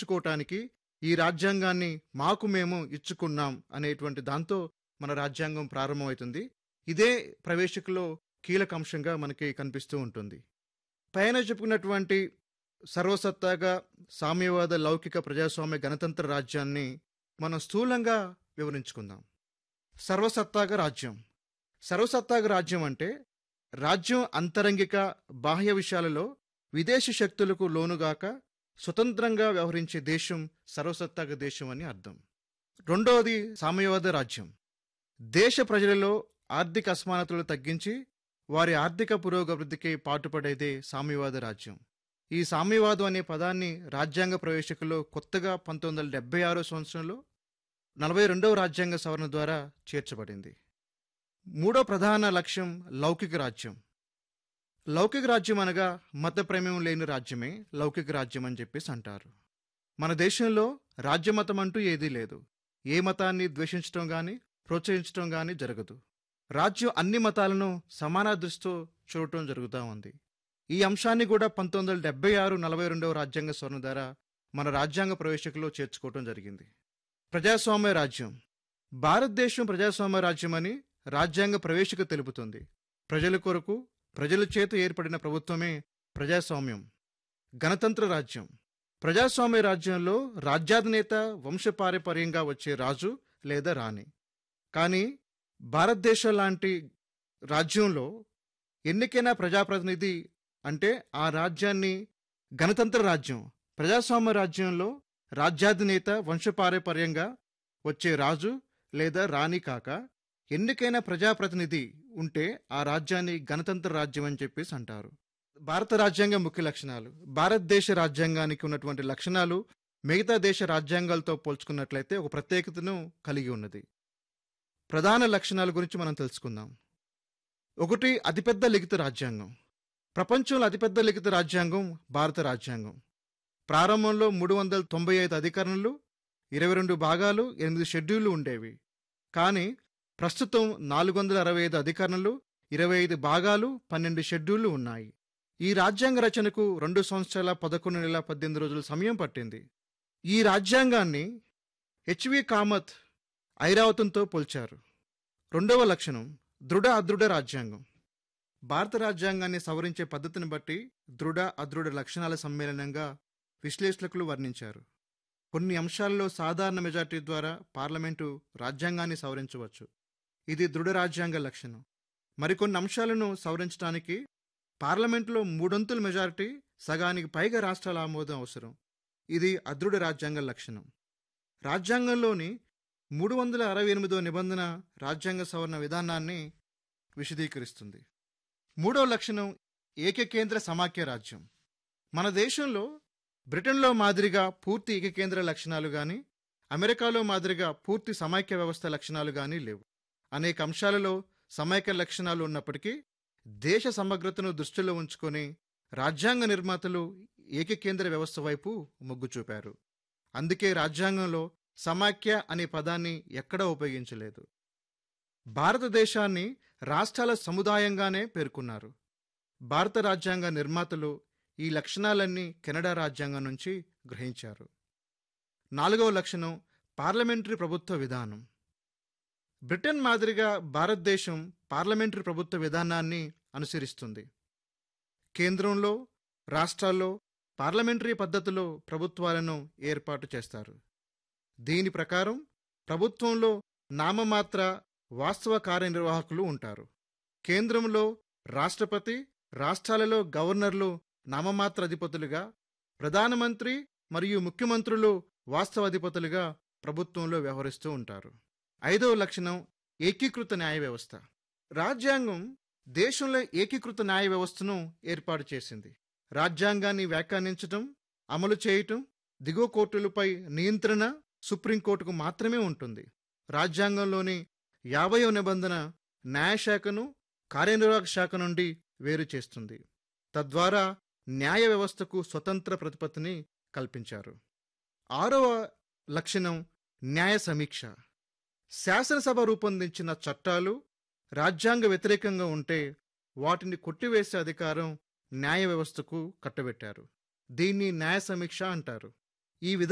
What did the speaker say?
పంచుకోవటానికి ఈ రాజ్యాంగాన్ని మాకు మేము ఇచ్చుకున్నాం అనేటువంటి దాంతో మన రాజ్యాంగం ప్రారంభమవుతుంది ఇదే ప్రవేశికలో కీలక అంశంగా మనకి కనిపిస్తూ ఉంటుంది పైన చెప్పుకున్నటువంటి సర్వసత్తాగా సామ్యవాద లౌకిక ప్రజాస్వామ్య గణతంత్ర రాజ్యాన్ని మనం స్థూలంగా వివరించుకుందాం సర్వసత్తాక రాజ్యం సర్వసత్తాక రాజ్యం అంటే రాజ్యం అంతరంగిక బాహ్య విషయాలలో విదేశీ శక్తులకు లోనుగాక స్వతంత్రంగా వ్యవహరించే దేశం సర్వసత్తాక దేశం అని అర్థం రెండవది సామ్యవాద రాజ్యం దేశ ప్రజలలో ఆర్థిక అసమానతలు తగ్గించి వారి ఆర్థిక పురోగతికి పాటుపడేదే సామ్యవాద రాజ్యం ఈ సామ్యవాదం అనే పదాన్ని రాజ్యాంగ ప్రవేశికలో కొత్తగా పంతొమ్మిది వందల డెబ్బై ఆరో సంవత్సరంలో నలభై రెండవ రాజ్యాంగ సవరణ ద్వారా చేర్చబడింది మూడో ప్రధాన లక్ష్యం లౌకిక రాజ్యం లౌకిక రాజ్యం అనగా మత ప్రమేయం లేని రాజ్యమే లౌకిక రాజ్యం అని చెప్పేసి అంటారు మన దేశంలో రాజ్యమతం అంటూ ఏదీ లేదు ఏ మతాన్ని ద్వేషించడం కానీ ప్రోత్సహించడం కానీ జరగదు రాజ్యం అన్ని మతాలను సమాన దృష్టితో చూడటం జరుగుతూ ఉంది ఈ అంశాన్ని కూడా పంతొమ్మిది వందల డెబ్బై ఆరు నలభై రెండవ రాజ్యాంగ స్వర్ణ ద్వారా మన రాజ్యాంగ ప్రవేశికలో చేర్చుకోవటం జరిగింది ప్రజాస్వామ్య రాజ్యం భారతదేశం ప్రజాస్వామ్య రాజ్యం అని రాజ్యాంగ ప్రవేశిక తెలుపుతుంది ప్రజల కొరకు ప్రజల చేత ఏర్పడిన ప్రభుత్వమే ప్రజాస్వామ్యం గణతంత్ర రాజ్యం ప్రజాస్వామ్య రాజ్యంలో రాజ్యాధినేత వంశపారంపర్యంగా వచ్చే రాజు లేదా రాణి కానీ భారతదేశం లాంటి రాజ్యంలో ఎన్నికైన ప్రజాప్రతినిధి అంటే ఆ రాజ్యాన్ని గణతంత్ర రాజ్యం ప్రజాస్వామ్య రాజ్యంలో రాజ్యాధినేత వంశపారంపర్యంగా వచ్చే రాజు లేదా రాణి కాక ఎన్నికైన ప్రజాప్రతినిధి ఉంటే ఆ రాజ్యాన్ని గణతంత్ర రాజ్యం అని చెప్పేసి అంటారు భారత రాజ్యాంగ ముఖ్య లక్షణాలు భారతదేశ రాజ్యాంగానికి ఉన్నటువంటి లక్షణాలు మిగతా దేశ రాజ్యాంగాలతో పోల్చుకున్నట్లయితే ఒక ప్రత్యేకతను కలిగి ఉన్నది ప్రధాన లక్షణాల గురించి మనం తెలుసుకుందాం ఒకటి అతిపెద్ద లిఖిత రాజ్యాంగం ప్రపంచంలో అతిపెద్ద లిఖిత రాజ్యాంగం భారత రాజ్యాంగం ప్రారంభంలో మూడు వందల తొంభై ఐదు అధికరణలు ఇరవై రెండు భాగాలు ఎనిమిది షెడ్యూళ్లు ఉండేవి కానీ ప్రస్తుతం నాలుగు వందల అరవై ఐదు అధికరణలు ఇరవై ఐదు భాగాలు పన్నెండు షెడ్యూళ్లు ఉన్నాయి ఈ రాజ్యాంగ రచనకు రెండు సంవత్సరాల పదకొండు నెలల పద్దెనిమిది రోజుల సమయం పట్టింది ఈ రాజ్యాంగాన్ని హెచ్వి కామత్ ఐరావతంతో పోల్చారు రెండవ లక్షణం దృఢ అదృఢ రాజ్యాంగం భారత రాజ్యాంగాన్ని సవరించే పద్ధతిని బట్టి దృఢ అదృఢ లక్షణాల సమ్మేళనంగా విశ్లేషకులు వర్ణించారు కొన్ని అంశాల్లో సాధారణ మెజార్టీ ద్వారా పార్లమెంటు రాజ్యాంగాన్ని సవరించవచ్చు ఇది దృఢ రాజ్యాంగ లక్షణం మరికొన్ని అంశాలను సవరించడానికి పార్లమెంటులో మూడొంతుల మెజారిటీ సగానికి పైగా రాష్ట్రాల ఆమోదం అవసరం ఇది అదృఢ రాజ్యాంగ లక్షణం రాజ్యాంగంలోని మూడు వందల అరవై ఎనిమిదో నిబంధన రాజ్యాంగ సవరణ విధానాన్ని విశదీకరిస్తుంది మూడో లక్షణం ఏకకేంద్ర సమాఖ్య రాజ్యం మన దేశంలో బ్రిటన్లో మాదిరిగా పూర్తి ఏకకేంద్ర లక్షణాలు కానీ అమెరికాలో మాదిరిగా పూర్తి సమైక్య వ్యవస్థ లక్షణాలు కానీ లేవు అనేక అంశాలలో సమైక్య లక్షణాలు ఉన్నప్పటికీ దేశ సమగ్రతను దృష్టిలో ఉంచుకొని రాజ్యాంగ నిర్మాతలు ఏకకేంద్ర వ్యవస్థ వైపు మొగ్గు చూపారు అందుకే రాజ్యాంగంలో సమాఖ్య అనే పదాన్ని ఎక్కడా ఉపయోగించలేదు భారతదేశాన్ని రాష్ట్రాల సముదాయంగానే పేర్కొన్నారు భారత రాజ్యాంగ నిర్మాతలు ఈ లక్షణాలన్నీ కెనడా రాజ్యాంగం నుంచి గ్రహించారు నాలుగవ లక్షణం పార్లమెంటరీ ప్రభుత్వ విధానం బ్రిటన్ మాదిరిగా భారతదేశం పార్లమెంటరీ ప్రభుత్వ విధానాన్ని అనుసరిస్తుంది కేంద్రంలో రాష్ట్రాల్లో పార్లమెంటరీ పద్ధతిలో ప్రభుత్వాలను ఏర్పాటు చేస్తారు దీని ప్రకారం ప్రభుత్వంలో నామమాత్ర వాస్తవ కార్యనిర్వాహకులు ఉంటారు కేంద్రంలో రాష్ట్రపతి రాష్ట్రాలలో గవర్నర్లు నామమాత్ర అధిపతులుగా ప్రధానమంత్రి మరియు ముఖ్యమంత్రులు వాస్తవ అధిపతులుగా ప్రభుత్వంలో వ్యవహరిస్తూ ఉంటారు ఐదవ లక్షణం ఏకీకృత న్యాయ వ్యవస్థ రాజ్యాంగం దేశంలో ఏకీకృత న్యాయ వ్యవస్థను ఏర్పాటు చేసింది రాజ్యాంగాన్ని వ్యాఖ్యానించటం అమలు చేయటం దిగువ కోర్టులపై నియంత్రణ సుప్రీంకోర్టుకు మాత్రమే ఉంటుంది రాజ్యాంగంలోని యాభైవ నిబంధన న్యాయశాఖను కార్యనిర్వాహక శాఖ నుండి వేరు చేస్తుంది తద్వారా న్యాయ వ్యవస్థకు స్వతంత్ర ప్రతిపత్తిని కల్పించారు ఆరవ లక్షణం న్యాయ సమీక్ష శాసనసభ రూపొందించిన చట్టాలు రాజ్యాంగ వ్యతిరేకంగా ఉంటే వాటిని కొట్టివేసే అధికారం న్యాయ వ్యవస్థకు కట్టబెట్టారు దీన్ని న్యాయ సమీక్ష అంటారు ఈ విధంగా